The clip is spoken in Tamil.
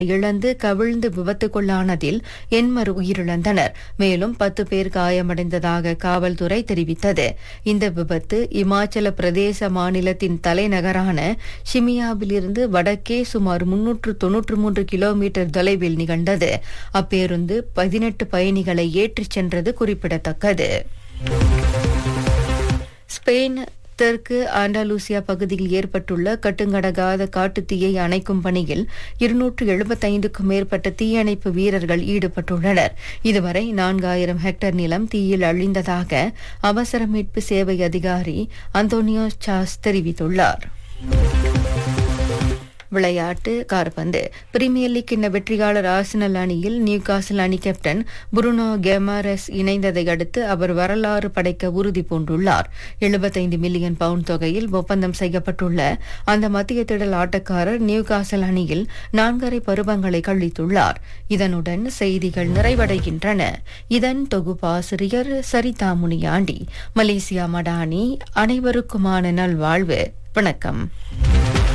இழந்து கவிழ்ந்து விபத்துக்குள்ளானதில் எண்மர் உயிரிழந்தனர் மேலும் பத்து பேர் காயமடைந்ததாக காவல்துறை தெரிவித்தது இந்த விபத்து இமாச்சல பிரதேச மாநிலத்தின் தலைநகரான ஷிமியாவிலிருந்து வடக்கே சுமார் முன்னூற்று தொன்னூற்று மூன்று கிலோமீட்டர் தொலைவில் நிகழ்ந்தது அப்பேருந்து பதினெட்டு பயணிகளை ஏற்றிச் சென்றது குறிப்பிடத்தக்கது ஸ்பெயின் தெற்கு ஆண்டாலூசியா பகுதியில் ஏற்பட்டுள்ள கட்டுங்கடங்காத காட்டுத்தீயை அணைக்கும் பணியில் இருநூற்று எழுபத்தைந்துக்கும் மேற்பட்ட தீயணைப்பு வீரர்கள் ஈடுபட்டுள்ளனர் இதுவரை நான்காயிரம் ஹெக்டேர் நிலம் தீயில் அழிந்ததாக அவசர மீட்பு சேவை அதிகாரி அந்தோனியோ சாஸ் தெரிவித்துள்ளார் விளையாட்டு கார்பந்து பிரீமியர் லீக் கிண்ண வெற்றியாளர் ஆர்சனல் அணியில் நியூகாசில் அணி கேப்டன் புருனோ கெமாரஸ் இணைந்ததை அடுத்து அவர் வரலாறு படைக்க உறுதி பூண்டுள்ளார் எழுபத்தைந்து மில்லியன் பவுண்ட் தொகையில் ஒப்பந்தம் செய்யப்பட்டுள்ள அந்த மத்திய திடல் ஆட்டக்காரர் நியூகாசல் அணியில் நான்கரை பருவங்களை கழித்துள்ளார் இதனுடன் செய்திகள் நிறைவடைகின்றன இதன் தொகுப்பாசிரியர் சரிதா முனியாண்டி மலேசியா மடானி அனைவருக்குமான நல்வாழ்வு வணக்கம்